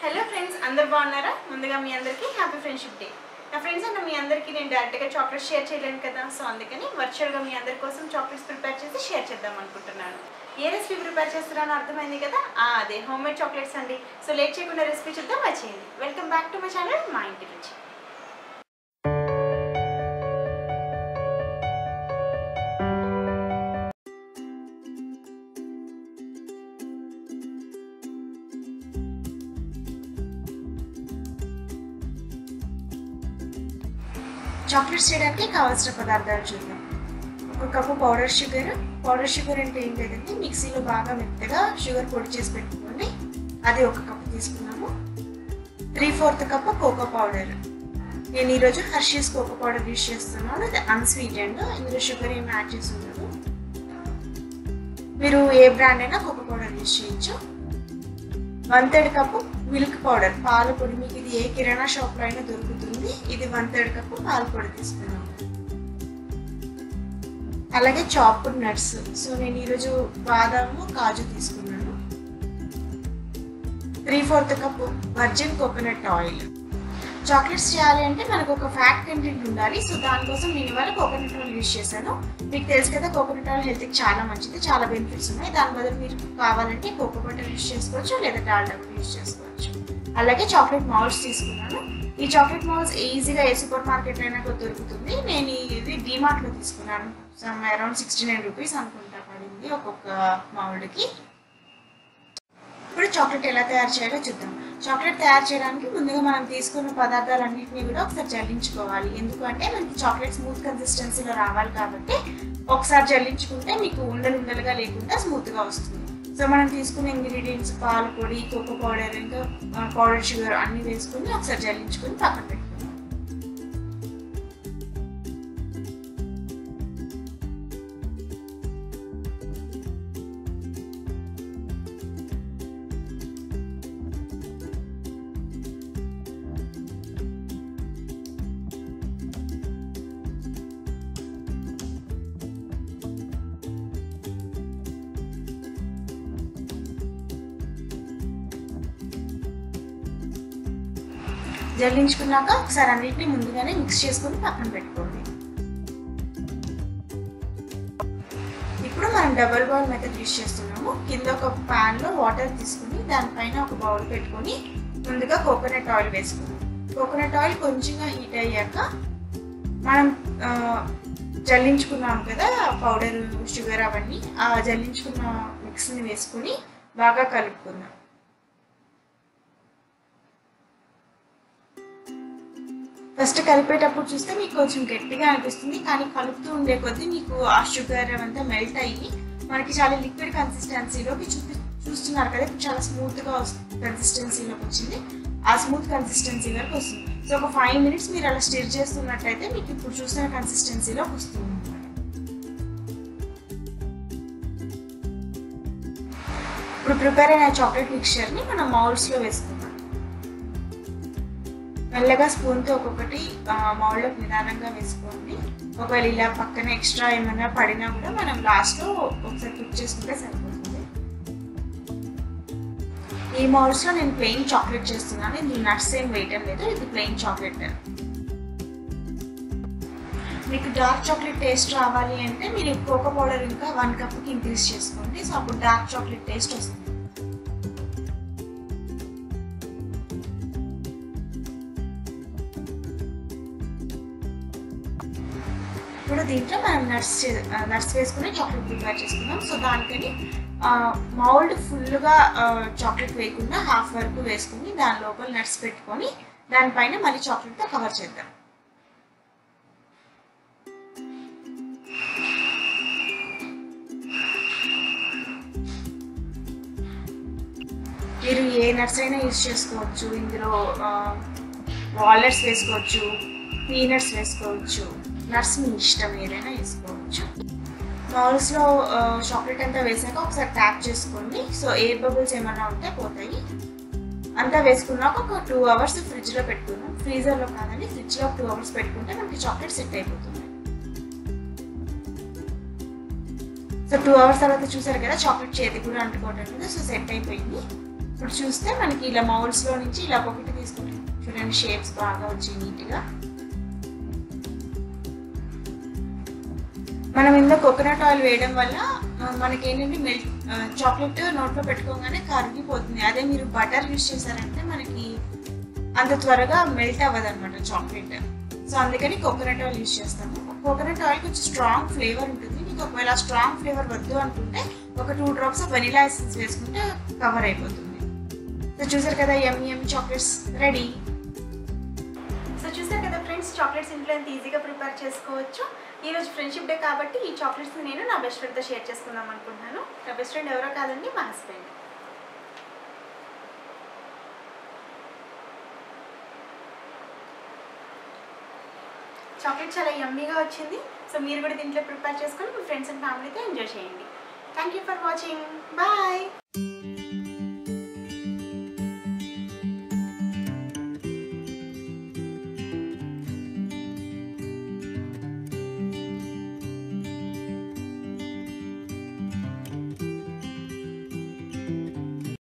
hello friends అందరు బాగున్నారా ముందుగా మీ అందరికీ హ్యాపీ ఫ్రెండ్షిప్ డే నా ఫ్రెండ్స్ అన్న మీ అందరికీ నేను డైరెక్ట్గా చాక్లెట్స్ షేర్ చేయలేను కదా సో అందుకని వర్చువల్గా మీ అందరి కోసం చాక్లెట్స్ ప్రిపేర్ చేసి షేర్ చేద్దాం అనుకుంటున్నాను ఏ రెసిపీ ప్రిపేర్ చేస్తున్నానో అర్థమైంది కదా ఆ, అదే హోమ్ మేడ్ చాక్లెట్స్ అండి సో లేట్ చేయకుండా రెసిపీ చూద్దాం వచ్చేయండి welcome back to my channel మా ఇంటి నుంచి చాక్లెట్స్ చేయడానికి కావాల్సిన పదార్థాలు చూద్దాం ఒక cup powder sugar powder sugar అంటే ఏం లేదంటే మిక్సీలో బాగా మెత్తగా షుగర్ పొడి చేసి పెట్టుకోండి అది ఒక కప్పు తీసుకున్నాము three fourth cup cocoa powder నేను ఈరోజు హర్షీస్ కోకో పౌడర్ యూస్ చేస్తున్నాను అది అన్స్వీట్ అండ్ ఇందులో షుగర్ ఏమి యాడ్ చేసి ఉండదు మీరు ఏ బ్రాండ్ అయినా కోకో పౌడర్ యూస్ చేయొచ్చు one third cup milk powder పాల పొడి మీకు ఇది ఏ కిరాణా షాప్లో అయినా దొరుకుతుంది ఇది వన్ థర్డ్ కప్పు పాల పొడి తీసుకున్నాను అలాగే చాప్డ్ నట్స్ సో నేను ఈరోజు బాదాము కాజు తీసుకున్నాను three fourth cup virgin coconut oil chocolates చేయాలి అంటే మనకు ఒక ఫ్యాట్ కంటెంట్ ఉండాలి సో దానికోసం నేను ఇవాళ కోకోనట్ ఆయిల్ యూస్ చేశాను మీకు తెలుసు కదా కోకోనట్ ఆయిల్ హెల్త్కి చాలా మంచిది చాలా బెనిఫిట్స్ ఉన్నాయి దాని బదులు మీరు కావాలంటే కోకో బటర్ యూస్ చేసుకోవచ్చు లేదా డాల్డా కూడా యూస్ చేసుకోవచ్చు అలాగే చాక్లెట్ మౌల్స్ తీసుకున్నాను ఈ చాక్లెట్ మౌల్స్ ఈజీగా ఏ సూపర్ మార్కెట్ అయినా కూడా దొరుకుతుంది నేను ఇది డిమార్ట్లో తీసుకున్నాను some around sixty nine rupees అనుకుంటా పడింది ఒక్కొక్క మౌల్డ్కి ఇప్పుడు చాక్లెట్ ఎలా తయారు చేయాలో చూద్దాం చాక్లెట్ తయారు చేయడానికి ముందుగా మనం తీసుకున్న పదార్థాలన్నింటినీ కూడా ఒకసారి జల్లించుకోవాలి ఎందుకంటే మనకి చాక్లెట్ స్మూత్ కన్సిస్టెన్సీలో రావాలి కాబట్టి ఒకసారి జల్లించుకుంటే మీకు ఉండలు ఉండలుగా లేకుండా స్మూత్గా వస్తుంది సో మనం తీసుకున్న ఇంగ్రీడియంట్స్ పాల పొడి కోకో పౌడర్ ఇంకా పౌడర్ షుగర్ అన్ని వేసుకుని ఒకసారి జల్లించుకొని పక్కన పెట్టుకుందాం జల్లించుకున్నాక ఒకసారి అన్నిటిని ముందుగానే మిక్స్ చేసుకొని పక్కన పెట్టుకోండి ఇప్పుడు మనం డబల్ బౌల్ మెథడ్ యూస్ చేస్తున్నాము కింద ఒక పాన్ లో వాటర్ తీసుకుని దానిపైన ఒక బౌల్ పెట్టుకొని ముందుగా కోకోనట్ ఆయిల్ వేసుకున్నాం కోకోనట్ ఆయిల్ కొంచెంగా హీట్ అయ్యాక మనం ఆ, జల్లించుకున్నాం కదా పౌడర్ షుగర్ అవన్నీ ఆ జల్లించుకున్న మిక్స్ని వేసుకుని బాగా కలుపుకుందాం ఫస్ట్ కలిపేటప్పుడు చూస్తే మీకు కొంచెం గట్టిగా అనిపిస్తుంది కానీ కలుపుతూ ఉండే కొద్దీ మీకు ఆ షుగర్ అవంతా మెల్ట్ అయ్యి మనకి చాలా లిక్విడ్ కన్సిస్టెన్సీలోకి చూపి చూస్తున్నారు కదా ఇప్పుడు చాలా స్మూత్గా కన్సిస్టెన్సీలోకి వచ్చింది ఆ స్మూత్ కన్సిస్టెన్సీ వరకు వస్తుంది సో ఒక ఫైవ్ మినిట్స్ మీరు అలా స్టిర్ చేస్తున్నట్లయితే మీకు ఇప్పుడు చూసిన కన్సిస్టెన్సీలోకి వస్తుంది ఇప్పుడు ప్రిపేర్ అయిన చాక్లెట్ మిక్చర్ని మనం మౌల్స్లో వేసుకుందాం మెల్లగా స్పూన్తో ఒక్కొక్కటి మౌల్డ్లోకి నిదానంగా వేసుకోండి ఒకవేళ ఇలా పక్కన ఎక్స్ట్రా ఏమైనా పడినా కూడా మనం లాస్ట్లో ఒకసారి కుక్ చేసుకుంటే సరిపోతుంది ఈ మౌల్స్లో నేను ప్లెయిన్ చాక్లెట్ చేస్తున్నాను ఇది నట్స్ ఏం వేయటం లేదు ఇది ప్లెయిన్ చాక్లెట్ మీకు డార్క్ చాక్లెట్ టేస్ట్ రావాలి అంటే మీరు కోకో పౌడర్ ఇంకా వన్ కప్కి ఇంక్రీజ్ చేసుకోండి సో అప్పుడు డార్క్ చాక్లెట్ టేస్ట్ వస్తుంది ఇప్పుడు దీంట్లో మనం నట్స్ నట్స్ వేసుకుని చాక్లెట్ ప్రిపేర్ చేసుకున్నాం సో దానికని మౌల్డ్ ఫుల్గా చాక్లెట్ వేయకుండా హాఫ్ వరకు వేసుకుని దాని లోపల నట్స్ పెట్టుకొని దానిపైన మళ్ళీ చాక్లెట్తో కవర్ చేద్దాం మీరు ఏ నట్స్ అయినా యూజ్ చేసుకోవచ్చు ఇందులో వాల్నట్స్ వేసుకోవచ్చు పీనట్స్ వేసుకోవచ్చు నట్స్ మీ ఇష్టం ఏదైనా వేసుకోవచ్చు మౌల్స్లో చాక్లెట్ అంతా వేసాక ఒకసారి ట్యాప్ చేసుకోండి సో ఎయిర్ బబుల్స్ ఏమైనా ఉంటే పోతాయి అంతా వేసుకున్నాక ఒక టూ అవర్స్ ఫ్రిడ్జ్లో పెట్టుకున్నాం ఫ్రీజర్లో కాదండి ఫ్రిడ్జ్లో టూ అవర్స్ పెట్టుకుంటే మనకి చాక్లెట్ సెట్ అయిపోతుంది సో టూ అవర్స్ తర్వాత చూసారు కదా చాక్లెట్ చేతి కూడా అంటుకోవటం లేదు సో సెట్ అయిపోయింది ఇప్పుడు చూస్తే మనకి ఇలా మౌల్స్లో నుంచి ఇలా ఒకటి తీసుకుంటాం చూడండి షేప్స్ బాగా వచ్చాయి నీట్గా మనం ఇందులో కోకోనట్ ఆయిల్ వేయడం వల్ల ఆ, మనకి ఏంటంటే మిల్క్ చాక్లెట్ నోట్లో పెట్టుకోగానే కరిగిపోతుంది అదే మీరు బటర్ యూస్ చేశారంటే మనకి అంత త్వరగా మెల్ట్ అవ్వదు అనమాట చాక్లెట్ సో అందుకని కోకోనట్ ఆయిల్ యూస్ చేస్తాము కోకోనట్ ఆయిల్ కొంచెం స్ట్రాంగ్ ఫ్లేవర్ ఉంటుంది మీకు ఒకవేళ స్ట్రాంగ్ ఫ్లేవర్ వద్దు అనుకుంటే ఒక two drops of vanilla essence వేసుకుంటే కవర్ అయిపోతుంది సో చూసారు కదా ఎమ్ ఎమ్ చాక్లెట్స్ రెడీ సో చూసారు కదా ఫ్రెండ్స్ చాక్లెట్స్ ఇంట్లో ఎంత ఈజీగా ప్రిపేర్ చేసుకోవచ్చు ఈ రోజు ఫ్రెండ్షిప్ డే కాబట్టి ఈ చాక్లెట్స్ నేను నా బెస్ట్ ఫ్రెండ్తో షేర్ చేసుకుందాం అనుకుంటున్నాను నా బెస్ట్ ఫ్రెండ్ ఎవరో కాదండి మా హస్బెండ్ చాక్లెట్ చాలా యమ్మీగా వచ్చింది సో మీరు కూడా దీంట్లో ప్రిపేర్ చేసుకొని మీ ఫ్రెండ్స్ అండ్ ఫ్యామిలీతో ఎంజాయ్ చేయండి thank you for watching bye